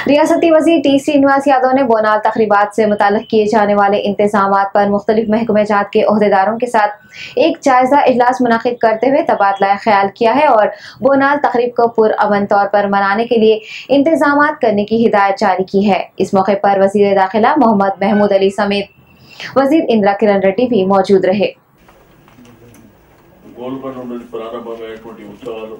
रियासती वजीर टी श्रीनिवास यादव ने बोनाल तकरीबात से मुताल्लिक किए जाने वाले इंतजाम पर मुख्तलिफ महकमे जात के अहदेदारों के साथ एक जायजा इजलास मुनद करते हुए तबादला ख्याल किया है और बोनाल तकरीब को पुरअमन तौर पर मनाने के लिए इंतजाम करने की हिदायत जारी की है इस मौके पर वजीर दाखिला मोहम्मद महमूद अली समेत वजीर इंदिरा किरण रेड्डी भी मौजूद रहे గోల్కొండ నుండి ప్రారంభమయ్యేటువంటి ఉత్సవాలు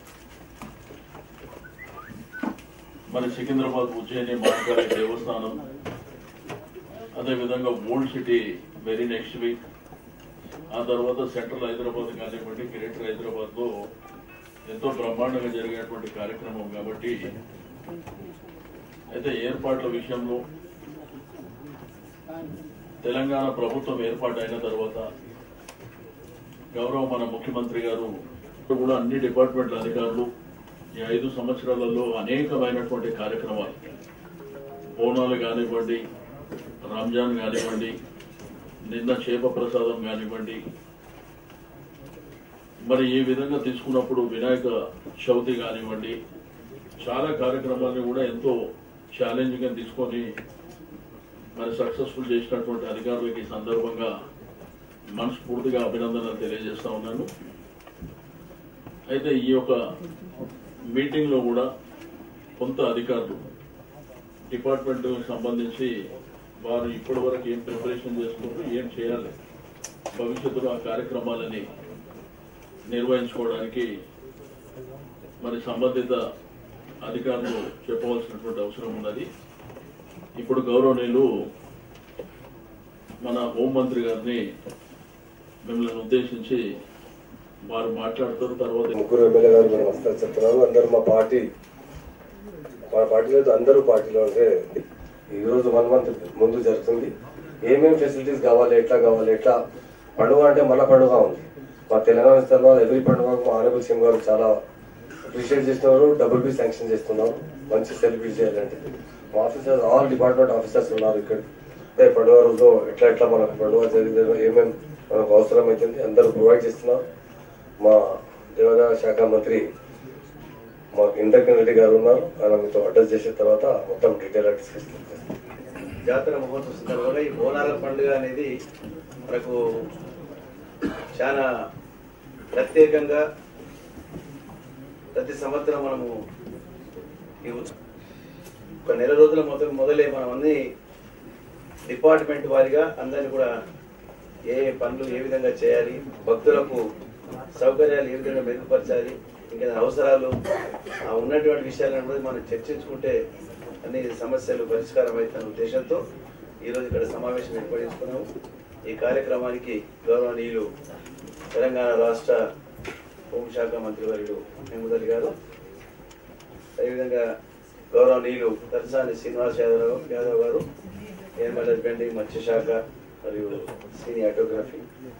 మరి సికింద్రాబాద్ ఉజ్జయిని మహాకాళి దేవస్థానం అదేవిధంగా old city very next week ఆ తర్వాత సెంట్రల్ హైదరాబాద్ కానివ్వండి గ్రేటర్ హైదరాబాద్ లో ఎంతో బ్రహ్మాండంగా జరిగేటువంటి కార్యక్రమం కాబట్టి అయితే ఏర్పాట్ల విషయంలో తెలంగాణ ప్రభుత్వం ఏర్పాటైన తర్వాత గౌరవ మన ముఖ్యమంత్రి గారు కూడా అన్ని డిపార్ట్మెంట్ల అధికారులు ఈ ఐదు సంవత్సరాలలో అనేకమైనటువంటి కార్యక్రమాలు బోనాలు కానివ్వండి రంజాన్ కానివ్వండి నిన్న చేప ప్రసాదం కానివ్వండి మరి ఈ విధంగా తీసుకున్నప్పుడు వినాయక చవితి కానివ్వండి చాలా కార్యక్రమాలను కూడా ఎంతో ఛాలెంజింగ్ గా తీసుకొని మరి సక్సెస్ఫుల్ చేసినటువంటి అధికారులకి ఈ సందర్భంగా మనస్ఫూర్తిగా అభినందనలు తెలియజేస్తా ఉన్నాను అయితే ఈ యొక్క మీటింగ్ లో కూడా కొంత అధికారులు డిపార్ట్మెంట్ సంబంధించి వారు ఇప్పటి వరకు ఏం ప్రిపరేషన్ చేసుకుంటూ ఏం చేయాలి భవిష్యత్తులో ఆ కార్యక్రమాలని నిర్వహించుకోవడానికి మరి సంబంధిత అధికారులు చెప్పవలసినటువంటి అవసరం ఉన్నది ఇప్పుడు గౌరవనీయులు మన హోంమంత్రి గారిని మిమ్మల్ని ఉద్దేశించి వారు మాట్లాడుతారు తర్వాత ముగ్గురు ఎమ్మెల్యే గారు మనం వస్తారు చెప్తున్నారు అందరూ మా పార్టీ మన పార్టీలో అందరూ పార్టీలో అంటే ఈ రోజు వన్ మంత్ ముందు జరుగుతుంది ఏమేమి ఫెసిలిటీస్ కావాలి ఎట్లా కావాలి ఎట్లా పండుగ అంటే మన పండుగ ఉంది మా తెలంగాణ తర్వాత ఎవ్రీ పండుగ మా ఆనబుల్ సీఎం గారు చాలా అప్రిషియేట్ చేస్తున్నారు డబుల్ బి శాంక్షన్ చేస్తున్నారు మంచి సెలబ్రేట్ చేయాలంటే మా ఆఫీసర్స్ ఆల్ డిపార్ట్మెంట్ ఆఫీసర్స్ ఉన్నారు ఇక్కడ అదే పండుగ రోజు ఎట్లా ఎట్లా మనకు పండుగ జరిగిందో ఏమేమి మనకు అవసరం అవుతుంది అందరూ ప్రొవైడ్ చేస్తున్నారు మా దేవాదాయ శాఖ మంత్రి మా ఇంద్రకరణ్ రెడ్డి గారు ఉన్నారు ఆయన మీతో అడ్రస్ చేసిన తర్వాత మొత్తం డీటెయిల్ డిస్కస్ చేస్తాం జాతర మహోత్సవ సందర్భంగా ఈ బోనాల పండుగ అనేది మనకు చాలా ప్రత్యేకంగా ప్రతి సంవత్సరం మనము ఈ ఉత్స- ఒక నెల రోజుల మొదలు మొదలే మనం అన్ని డిపార్ట్మెంట్ వారిగా అందరిని కూడా ఏ ఏ పనులు ఏ విధంగా చేయాలి భక్తులకు సౌకర్యాలు ఏ విధంగా మెరుగుపరచాలి ఇంకా అవసరాలు ఆ ఉన్నటువంటి విషయాలను కూడా మనం చర్చించుకుంటే అన్ని సమస్యలు పరిష్కారం అవుతున్న ఉద్దేశంతో ఈరోజు ఇక్కడ సమావేశం ఏర్పడించుకున్నాము ఈ కార్యక్రమానికి గౌరవనీయులు తెలంగాణ రాష్ట్ర హోంశాఖ మంత్రి వర్యుడు మెహమూద్ గారు అదేవిధంగా గౌరవనీయులు దర్శనాని శ్రీనివాస్ యాదవ్ యాదవ్ గారు ఎనిమల్ హస్బెండరీ మత్స్యశాఖ మరియు సీనియర్ ఆటోగ్రఫీ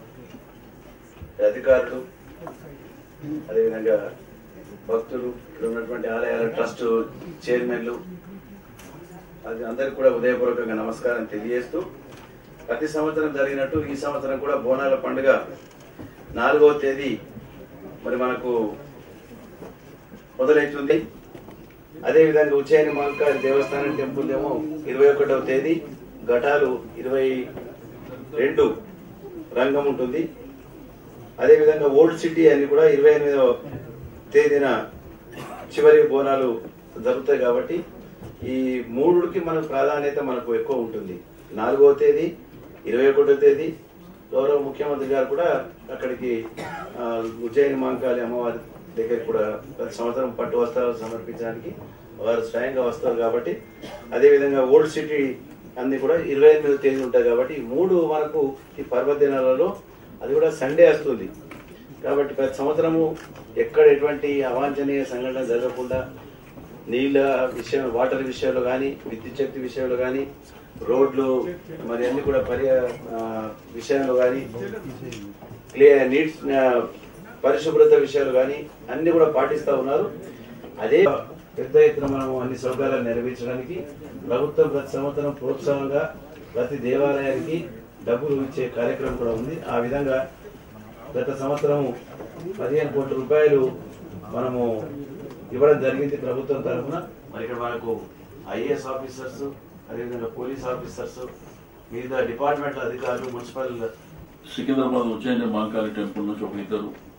అధికారులు అదేవిధంగా భక్తులు ఇక్కడ ఉన్నటువంటి ఆలయాల ట్రస్ట్ చైర్మన్లు అది అందరికి కూడా ఉదయపూర్వకంగా నమస్కారం తెలియజేస్తూ ప్రతి సంవత్సరం జరిగినట్టు ఈ సంవత్సరం కూడా బోనాల పండుగ నాలుగవ తేదీ మరి మనకు మొదలవుతుంది అదేవిధంగా ఉజ్జయిని మహంకాళి దేవస్థానం టెంపుల్ ఏమో ఇరవై ఒకటవ తేదీ ఘటాలు ఇరవై రెండు రంగం ఉంటుంది అదేవిధంగా ఓల్డ్ సిటీ అని కూడా ఇరవై ఎనిమిదవ తేదీన చివరి బోనాలు జరుగుతాయి కాబట్టి ఈ మూడుకి మనకు ప్రాధాన్యత మనకు ఎక్కువ ఉంటుంది నాలుగవ తేదీ ఇరవై ఒకటో తేదీ గౌరవ ముఖ్యమంత్రి గారు కూడా అక్కడికి ఆ, ఉజ్జయిని మాంకాళి అమ్మవారి దగ్గరికి కూడా ప్రతి సంవత్సరం పట్టు వస్త్రాలు సమర్పించడానికి వారు స్వయంగా వస్తారు కాబట్టి అదేవిధంగా ఓల్డ్ సిటీ అన్ని కూడా ఇరవై ఎనిమిదో తేదీ ఉంటాయి కాబట్టి ఈ మూడు మనకు ఈ పర్వదినాలలో అది కూడా సండే వస్తుంది కాబట్టి ప్రతి సంవత్సరము ఎక్కడ ఎటువంటి అవాంఛనీయ సంఘటన జరగకుండా నీళ్ళ విషయం వాటర్ విషయంలో కానీ విద్యుత్ శక్తి విషయంలో కానీ రోడ్లు మరి అన్ని కూడా పర్య ఆ, విషయంలో కానీ క్లియర్ నీడ్స్ పరిశుభ్రత విషయాలు కానీ అన్ని కూడా పాటిస్తా ఉన్నారు అదే పెద్ద ఎత్తున మనం అన్ని సౌకర్యాలు నెరవేర్చడానికి ప్రభుత్వం ప్రతి సంవత్సరం ప్రోత్సాహంగా ప్రతి దేవాలయానికి డబ్బులు ఇచ్చే కార్యక్రమం కూడా ఉంది ఆ విధంగా గత సంవత్సరం పదిహేను కోట్ల రూపాయలు మనము ఇవ్వడం జరిగింది ప్రభుత్వం తరఫున మరి ఇక్కడ మనకు ఐఏఎస్ ఆఫీసర్స్ అదేవిధంగా పోలీస్ ఆఫీసర్స్ వివిధ డిపార్ట్మెంట్ల అధికారులు మున్సిపల్ సికింద్రాబాద్ ఉజ్జయిని మహంకాళి టెంపుల్ నుంచి ఒక ఇద్దరు